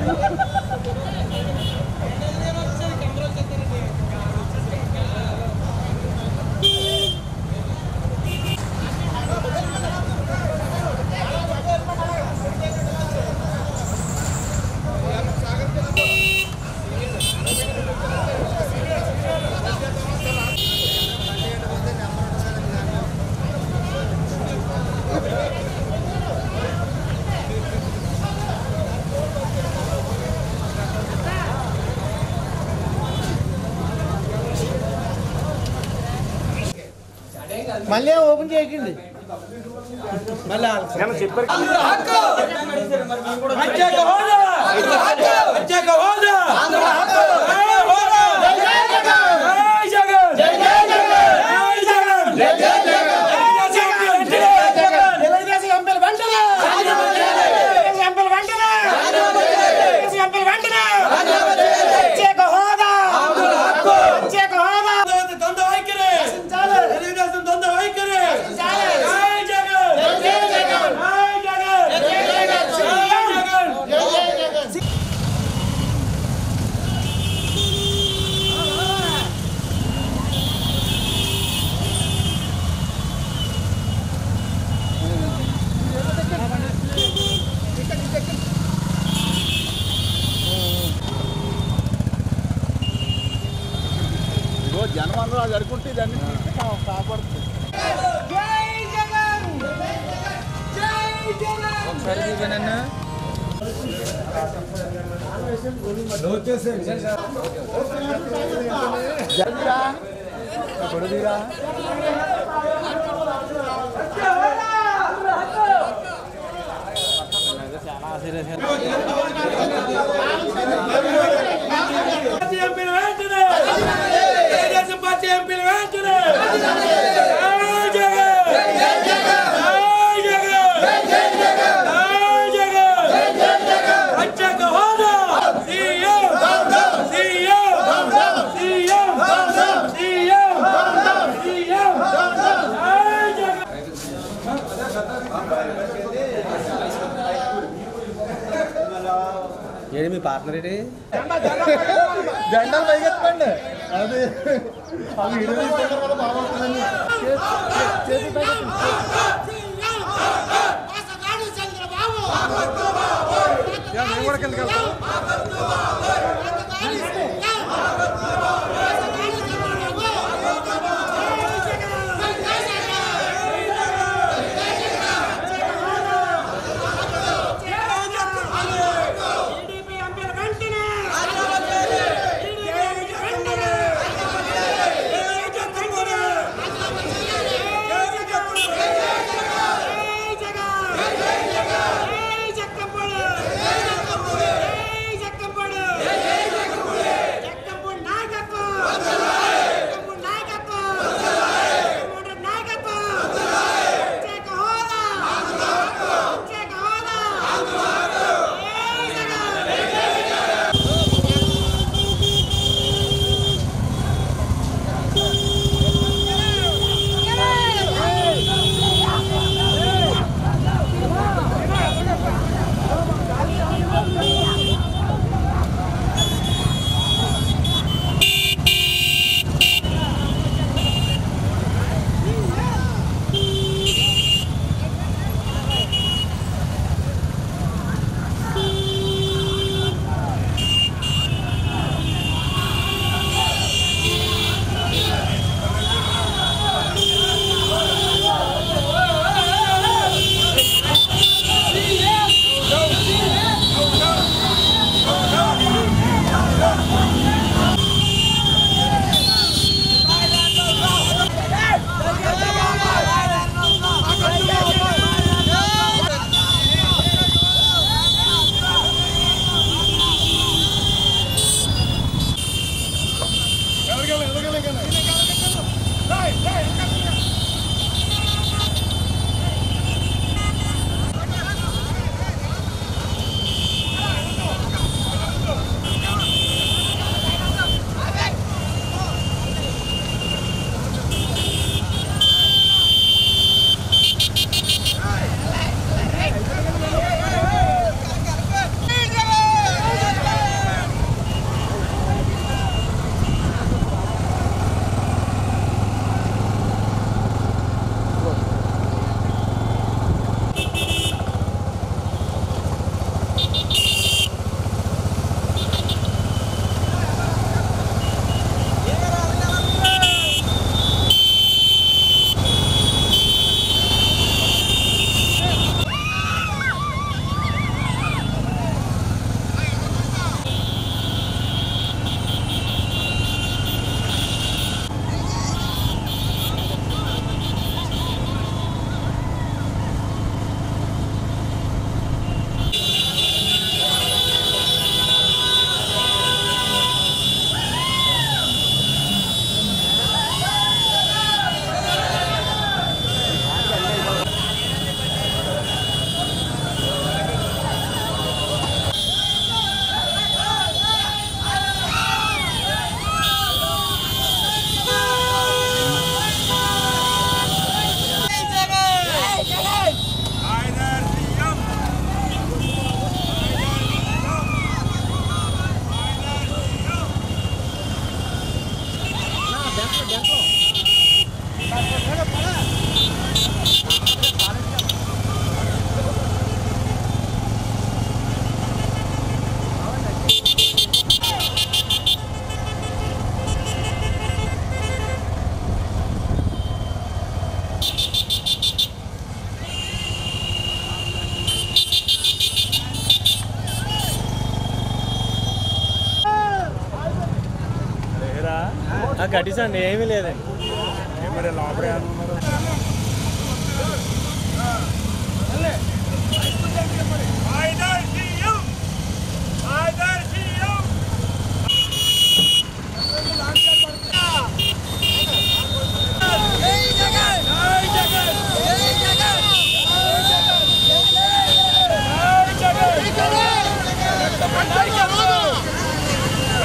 మళ్ళీ ఓపెన్ చేయకండి మళ్ళీ ప్రత్యేక హోదా ప్రత్యేక హోదా జై హోదా జై జగన్ జై జగన్ జై జగన్ తెలుగుదేశం ఎంపీలు వెంటనే తెలుగుదేశం ఎంపీలు వెంటనే తెలుగుదేశం ఎంపీలు వెంటనే ప్రత్యేక హోదా ప్రత్యేక హోదా దొంద వైఖరి తెలుగుదేశం దొంద వైఖరి జై జగన్ జై జగన్ జై జగన్ జై జగన్ జనం అందరూ అది అనుకుంటే దాన్ని కాపాడుతుంది జరిగిరా కొడుదీరా పార్టీ ఎంపీలు వెంటనే తెలుగుదేశం పార్టీ ఎంపీలు వెంటనే జై జగన్ జై జగన్ జై జగన్ ప్రత్యేక హోదా CM CM CM CM CM జై జగన్ ఏది మీ పార్ట్నర్ ఏంటి జెండాలు పైకెత్తండి అది అది ఇరవై తీసుకుంటారు కదా బాగుంటుందని చేతి పైకెత్తండి మేము కూడా కిందకి వెళ్తాం జై కట్టించండి ఏమీ లేదండి మరి లోపల Haydar Siyum! Haydar Siyum! Jai Jagan! Jai Jagan! Jai Jagan! Jai Jagan! Jai Jagan!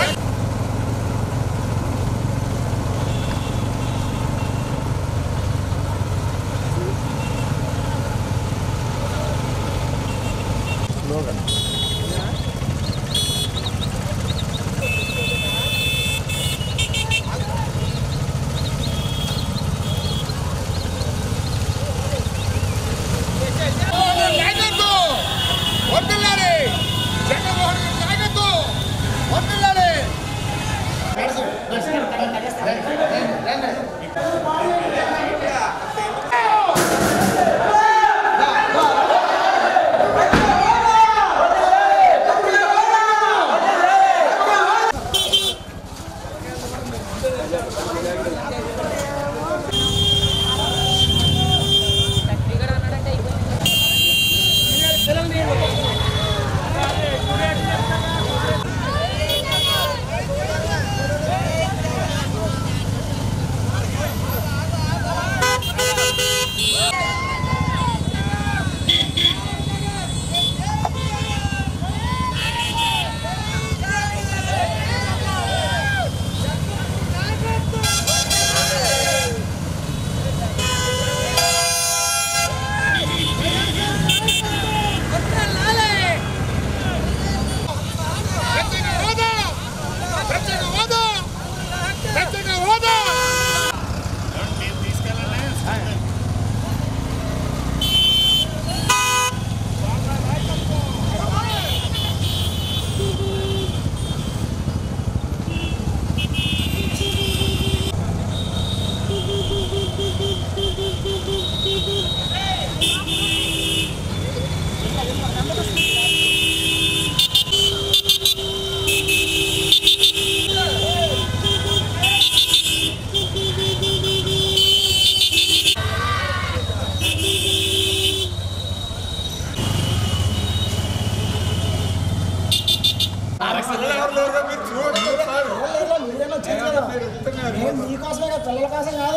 మీకోసమే కదా పిల్లల కోసం కాదు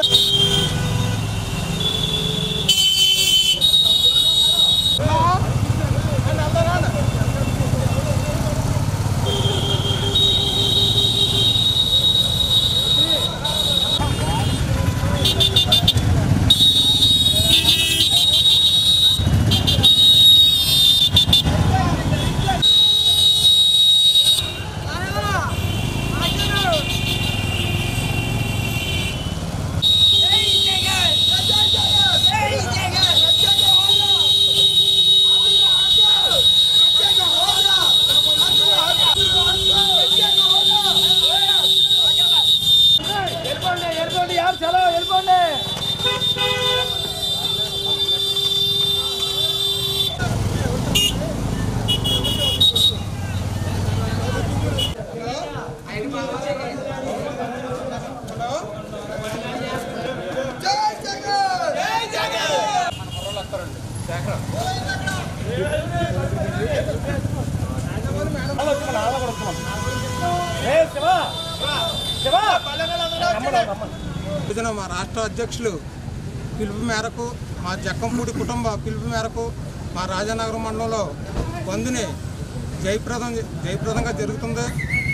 విభజన మా రాష్ట్ర అధ్యక్షులు పిలుపు మేరకు మా జక్కంపూడి కుటుంబ పిలుపు మేరకు మా రాజానగరం మండలంలో బంధుని జయప్రదం జయప్రదంగా జరుగుతుంది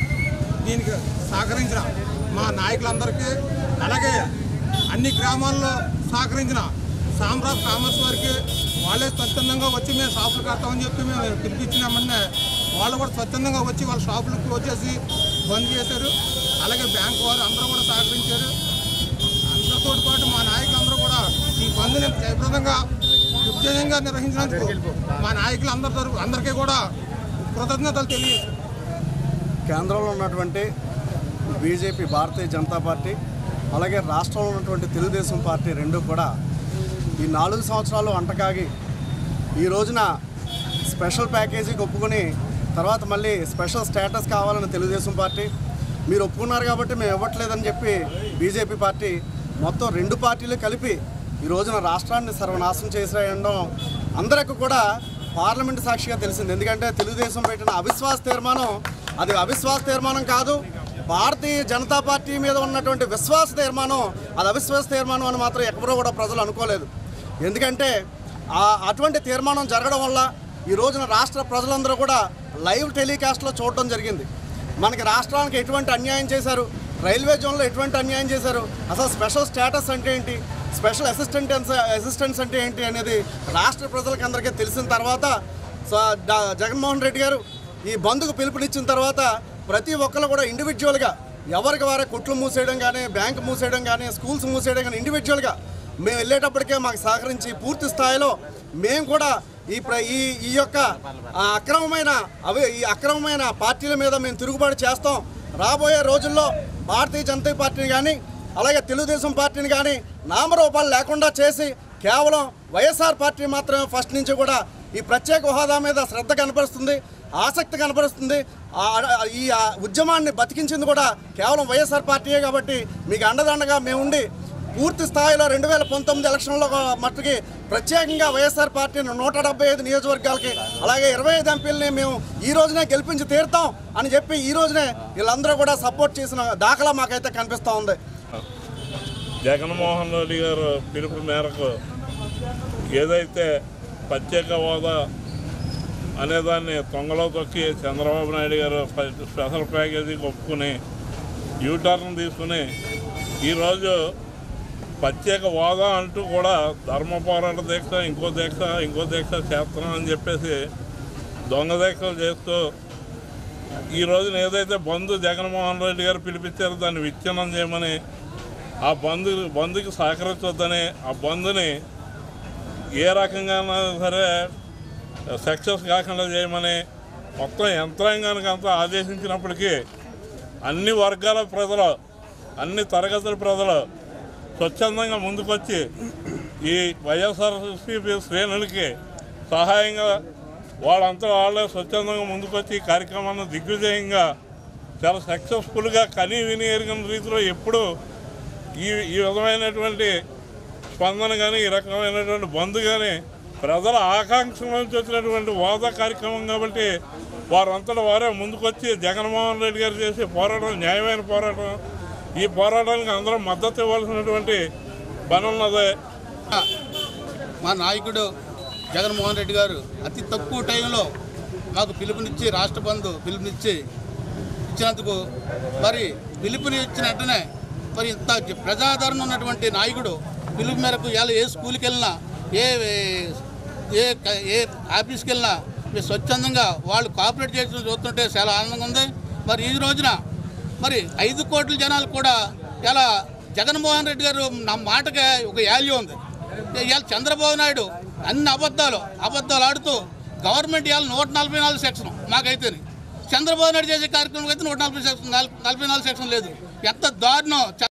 దీనికి సహకరించిన మా నాయకులందరికీ అలాగే అన్ని గ్రామాల్లో సహకరించిన సామ్రాట్ కామర్స్ వారికి వాళ్ళే స్వచ్ఛందంగా వచ్చి మేము షాపులు కడతామని చెప్పి మేము పిలిపించినామన్నే వాళ్ళు కూడా స్వచ్ఛందంగా వచ్చి వాళ్ళ షాపులు క్లోజ్ చేసి బంద్ చేశారు అలాగే బ్యాంక్ వారు అందరూ కూడా సహకరించారు అందరితో పాటు మా నాయకులందరూ కూడా ఈ బంద్ని జయప్రదంగా దిగ్విజయంగా నిర్వహించినందుకు మా నాయకులు అందరి తరపు అందరికీ కూడా కృతజ్ఞతలు తెలియజేస్తారు కేంద్రంలో ఉన్నటువంటి బీజేపీ భారతీయ జనతా పార్టీ అలాగే రాష్ట్రంలో ఉన్నటువంటి తెలుగుదేశం పార్టీ రెండు కూడా ఈ నాలుగు సంవత్సరాలు అంటకాగి ఈ రోజున స్పెషల్ ప్యాకేజీకి ఒప్పుకొని తర్వాత మళ్ళీ స్పెషల్ స్టేటస్ కావాలని తెలుగుదేశం పార్టీ మీరు ఒప్పుకున్నారు కాబట్టి మేము ఇవ్వట్లేదని చెప్పి బీజేపీ పార్టీ మొత్తం రెండు పార్టీలు కలిపి ఈ రోజున రాష్ట్రాన్ని సర్వనాశనం చేసేయడం అందరికి కూడా పార్లమెంట్ సాక్షిగా తెలిసింది ఎందుకంటే తెలుగుదేశం పెట్టిన అవిశ్వాస తీర్మానం అది అవిశ్వాస తీర్మానం కాదు భారతీయ జనతా పార్టీ మీద ఉన్నటువంటి విశ్వాస తీర్మానం అది అవిశ్వాస తీర్మానం అని మాత్రం ఎక్కడో కూడా ప్రజలు అనుకోలేదు ఎందుకంటే ఆ అటువంటి తీర్మానం జరగడం వల్ల ఈ రోజున రాష్ట్ర ప్రజలందరూ కూడా లైవ్ టెలికాస్ట్లో చూడటం జరిగింది మనకి రాష్ట్రానికి ఎటువంటి అన్యాయం చేశారు రైల్వే జోన్లో ఎటువంటి అన్యాయం చేశారు అసలు స్పెషల్ స్టేటస్ అంటే ఏంటి స్పెషల్ అసిస్టెంట్ అసిస్టెంట్స్ అంటే ఏంటి అనేది రాష్ట్ర ప్రజలకు అందరికీ తెలిసిన తర్వాత సో డా- జగన్మోహన్ రెడ్డి గారు ఈ బంధుకు పిలుపునిచ్చిన తర్వాత ప్రతి ఒక్కరు కూడా ఇండివిజువల్గా ఎవరికి వారే కొట్లు మూసేయడం కానీ బ్యాంక్ మూసేయడం కానీ స్కూల్స్ మూసేయడం కానీ ఇండివిజువల్గా మేము వెళ్ళేటప్పటికే మాకు సహకరించి పూర్తి స్థాయిలో మేము కూడా ఈ ప్ర ఈ ఈ యొక్క ఆ, అక్రమమైన అవి ఈ అక్రమమైన పార్టీల మీద మేము తిరుగుబాటు చేస్తాం రాబోయే రోజుల్లో భారతీయ జనతా పార్టీని కానీ అలాగే తెలుగుదేశం పార్టీని కానీ నామరూపాలు లేకుండా చేసి కేవలం వైఎస్ఆర్ పార్టీ మాత్రమే ఫస్ట్ నుంచి కూడా ఈ ప్రత్యేక హోదా మీద శ్రద్ధ కనపరుస్తుంది ఆసక్తి కనపరుస్తుంది ఆ- ఆ- ఈ ఆ ఉద్యమాన్ని బతికించింది కూడా కేవలం వైఎస్ఆర్ పార్టీయే కాబట్టి మీకు అండదండగా మేము ఉండి పూర్తి స్థాయిలో రెండు వేల పంతొమ్మిది ఎలక్షన్లో మట్టుకి ప్రత్యేకంగా వైఎస్ఆర్ పార్టీని నూట డెబ్బై ఐదు నియోజకవర్గాలకి అలాగే ఇరవై ఐదు ఎంపీలని మేము ఈ రోజునే గెలిపించి తీరుతాం అని చెప్పి ఈ రోజునే వీళ్ళందరూ కూడా సపోర్ట్ చేసిన దాఖలా మాకైతే కనిపిస్తూ ఉంది జగన్మోహన్ రెడ్డి గారు పిలుపు మేరకు ఏదైతే ప్రత్యేక హోదా అనేదాన్ని తొంగలో తొక్కి చంద్రబాబు నాయుడు గారు ఫ- స్పెషల్ ప్యాకేజీకి ఒప్పుకుని యూటర్న్ తీసుకుని ఈరోజు ప్రత్యేక హోదా అంటూ కూడా ధర్మ పోరాట దీక్ష ఇంకో దీక్ష ఇంకో దీక్ష చేస్తున్నాం అని చెప్పేసి దొంగ దీక్షలు చేస్తూ ఈ రోజున ఏదైతే బంధు జగన్మోహన్ రెడ్డి గారు పిలిపించారో దాన్ని విచ్ఛిన్నం చేయమని ఆ బంధు బంధుకి సహకరించొద్దని ఆ బంధుని ఏ రకంగా సరే సక్సెస్ కాకుండా చేయమని మొత్తం యంత్రాంగానికి అంతా ఆదేశించినప్పటికీ అన్ని వర్గాల ప్రజలు అన్ని తరగతుల ప్రజలు స్వచ్ఛందంగా ముందుకొచ్చి ఈ వైఎస్ఆర్సీపీ శ్రేణులకి సహాయంగా వాళ్ళంతా వాళ్ళే స్వచ్ఛందంగా ముందుకొచ్చి ఈ కార్యక్రమాన్ని దిగ్విజయంగా చాలా సక్సెస్ఫుల్గా కని విని ఎరిగిన రీతిలో ఎప్పుడు ఈ ఈ విధమైనటువంటి స్పందన కానీ ఈ రకమైనటువంటి బంధు కానీ ప్రజల ఆకాంక్ష నుంచి వచ్చినటువంటి హోదా కార్యక్రమం కాబట్టి వారంతటా వారే ముందుకొచ్చి జగన్మోహన్ రెడ్డి గారు చేసే పోరాటం న్యాయమైన పోరాటం ఈ పోరాటానికి అందరూ మద్దతు ఇవ్వాల్సినటువంటి పని ఉన్నది మా నాయకుడు జగన్మోహన్ రెడ్డి గారు అతి తక్కువ టైంలో మాకు పిలుపునిచ్చి రాష్ట్ర బంధు పిలుపునిచ్చి ఇచ్చినందుకు మరి పిలుపుని ఇచ్చిన వెంటనే మరి ఇంత జ- ప్రజాదరణ ఉన్నటువంటి నాయకుడు పిలుపు మేరకు ఎలా ఏ స్కూల్కి వెళ్ళినా ఏ ఏ క- ఏ ఆఫీస్కి వెళ్ళినా మీరు స్వచ్ఛందంగా వాళ్ళు కోఆపరేట్ చేసిన చూస్తుంటే చాలా ఆనందంగా ఉంది మరి ఈ రోజున మరి ఐదు కోట్ల జనాలు కూడా ఇలా జగన్మోహన్ రెడ్డి గారు నా మాటకే ఒక వాల్యూ ఉంది ఇవాళ చంద్రబాబు నాయుడు అన్ని అబద్ధాలు అబద్ధాలు ఆడుతూ గవర్నమెంట్ ఇవాళ నూట నలభై నాలుగు సెక్షన్ మాకైతే చంద్రబాబు నాయుడు చేసే కార్యక్రమం అయితే నూట నలభై సెక్షన్ నలభై నాలుగు సెక్షన్ లేదు ఎంత దారుణం